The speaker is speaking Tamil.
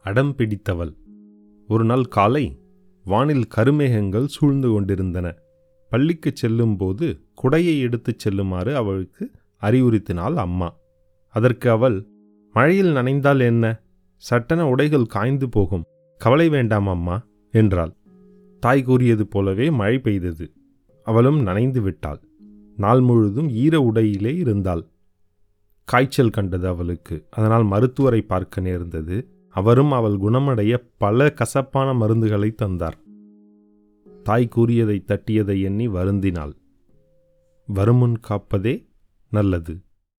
அடம் பிடித்தவள் ஒரு நாள் காலை வானில் கருமேகங்கள் சூழ்ந்து கொண்டிருந்தன பள்ளிக்குச் செல்லும்போது குடையை எடுத்துச் செல்லுமாறு அவளுக்கு அறிவுறுத்தினாள் அம்மா அதற்கு அவள் மழையில் நனைந்தால் என்ன சட்டென உடைகள் காய்ந்து போகும் கவலை வேண்டாம் அம்மா என்றாள் தாய் கூறியது போலவே மழை பெய்தது அவளும் நனைந்து விட்டாள் நாள் முழுதும் ஈர உடையிலே இருந்தாள் காய்ச்சல் கண்டது அவளுக்கு அதனால் மருத்துவரை பார்க்க நேர்ந்தது அவரும் அவள் குணமடைய பல கசப்பான மருந்துகளை தந்தார் தாய் கூறியதை தட்டியதை எண்ணி வருந்தினாள் வருமுன் காப்பதே நல்லது